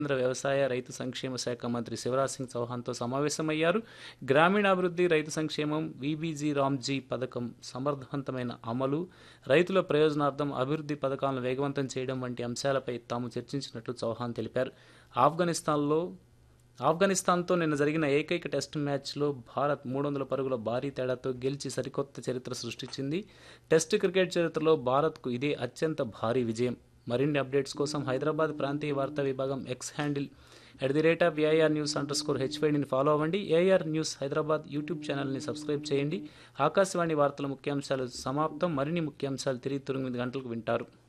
కేంద్ర వ్యవసాయ రైతు సంక్షేమ శాఖ మంత్రి శివరాజ్ సింగ్ చౌహాన్తో సమావేశమయ్యారు గ్రామీణాభివృద్ధి రైతు సంక్షేమం విబీజీ రామ్జీ పథకం సమర్థవంతమైన అమలు రైతుల ప్రయోజనార్థం అభివృద్ధి పథకాలను వేగవంతం చేయడం వంటి అంశాలపై తాము చర్చించినట్లు చౌహాన్ తెలిపారు ఆఫ్ఘనిస్తాన్లో ఆఫ్ఘనిస్తాన్తో నిన్న జరిగిన ఏకైక టెస్ట్ మ్యాచ్లో భారత్ మూడు వందల పరుగుల భారీ తేడాతో గెలిచి సరికొత్త చరిత్ర సృష్టించింది టెస్ట్ క్రికెట్ చరిత్రలో భారత్కు ఇదే అత్యంత భారీ విజయం మరిన్ని అప్డేట్స్ కోసం హైదరాబాద్ ప్రాంతీయ వార్తా విభాగం X handle at the rate of AIR news underscore స్కోర్ హెచ్వైడిని ఫాలో అవ్వండి ఏఆర్ న్యూస్ హైదరాబాద్ యూట్యూబ్ ఛానల్ని సబ్స్క్రైబ్ చేయండి ఆకాశవాణి వార్తల ముఖ్యాంశాలు సమాప్తం మరిన్ని ముఖ్యాంశాలు తిరిగి తొమ్మిది గంటలకు వింటారు